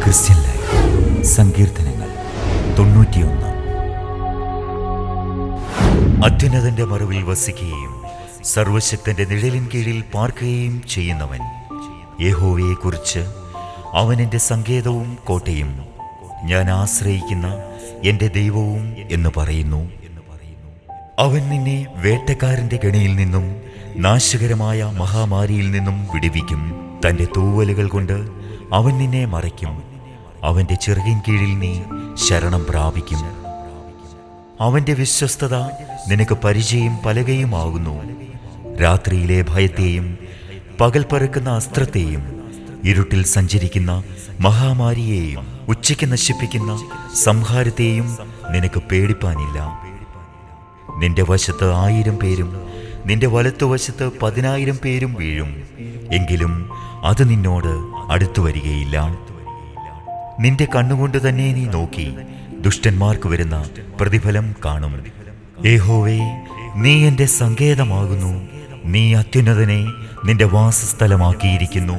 Christian life സങ്കീർത്തനങ്ങൾ തൊണ്ണൂറ്റിയൊന്ന് അത്യുന്നതന്റെ മറവിൽ വസിക്കുകയും സർവശക്തന്റെ നിഴലിൻ കീഴിൽ പാർക്കുകയും ചെയ്യുന്നവൻ യഹോവയെക്കുറിച്ച് അവൻ എൻ്റെ സങ്കേതവും കോട്ടയും ഞാൻ ആശ്രയിക്കുന്ന എൻ്റെ ദൈവവും എന്ന് പറയുന്നു അവൻ നിന്നെ വേട്ടക്കാരന്റെ ഗണിയിൽ നിന്നും നാശകരമായ മഹാമാരിയിൽ നിന്നും വിടുവിക്കും തന്റെ തൂവലുകൾ കൊണ്ട് അവൻ നിന്നെ മറയ്ക്കും അവന്റെ ചിറകിൻ കീഴിൽ നീ ശരണം പ്രാപിക്കും അവന്റെ വിശ്വസ്തത നിനക്ക് പരിചയം പലകയുമാകുന്നു രാത്രിയിലെ ഭയത്തെയും പകൽ പറക്കുന്ന അസ്ത്രത്തെയും ഇരുട്ടിൽ സഞ്ചരിക്കുന്ന മഹാമാരിയെയും ഉച്ചയ്ക്ക് നശിപ്പിക്കുന്ന സംഹാരത്തെയും നിനക്ക് പേടിപ്പാനില്ല നിന്റെ വശത്ത് ആയിരം പേരും നിന്റെ വലത്തുവശത്ത് പതിനായിരം പേരും വീഴും എങ്കിലും അത് നിന്നോട് അടുത്തു വരികയില്ല നിന്റെ കണ്ണുകൊണ്ട് തന്നെ നീ നോക്കി ദുഷ്ടന്മാർക്ക് വരുന്ന പ്രതിഫലം കാണും ഏഹോവേ നീ എന്റെ സങ്കേതമാകുന്നു നീ അത്യുന്നതനെ നിന്റെ വാസസ്ഥലമാക്കിയിരിക്കുന്നു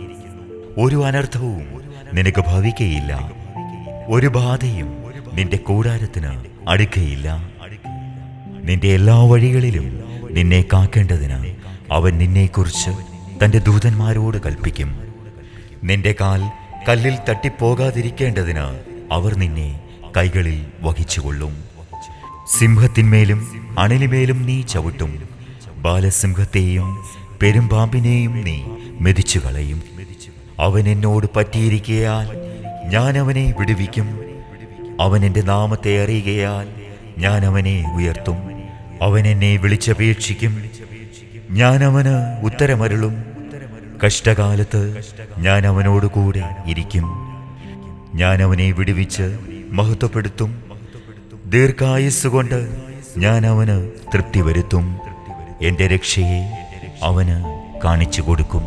ഒരു അനർത്ഥവും നിനക്ക് ഭവിക്കയില്ല ഒരു ബാധയും നിന്റെ കൂടാരത്തിന് അടുക്കയില്ല നിന്റെ എല്ലാ വഴികളിലും നിന്നെ കാക്കേണ്ടതിന് അവൻ നിന്നെക്കുറിച്ച് തന്റെ ദൂതന്മാരോട് കൽപ്പിക്കും നിന്റെ കാൽ കല്ലിൽ തട്ടിപ്പോകാതിരിക്കേണ്ടതിന് അവർ നിന്നെ കൈകളിൽ വഹിച്ചുകൊള്ളും സിംഹത്തിന്മേലും അണിലിമേലും നീ ചവിട്ടും ബാലസിംഹത്തെയും പെരുമ്പാമ്പിനെയും നീ മെതിച്ചു കളയും അവൻ എന്നോട് പറ്റിയിരിക്കയാൽ ഞാൻ അവനെ വിടുവിക്കും അവൻ എൻ്റെ നാമത്തെ അറിയുകയാൽ ഞാൻ അവനെ ഉയർത്തും അവൻ എന്നെ വിളിച്ചപേക്ഷിക്കും ഞാൻ അവന് ഉത്തരമരുളും കഷ്ടകാലത്ത് ഞാൻ അവനോട് കൂടെ ഇരിക്കും ഞാൻ അവനെ വിടുവിച്ച് മഹത്വപ്പെടുത്തും ദീർഘായുസ് കൊണ്ട് ഞാൻ അവന് തൃപ്തി വരുത്തും എൻ്റെ രക്ഷയെ അവന് കാണിച്ചു കൊടുക്കും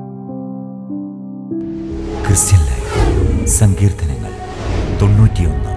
ക്രിസ്ത്യൻ ലൈഫ് സങ്കീർത്തനങ്ങൾ തൊണ്ണൂറ്റിയൊന്ന്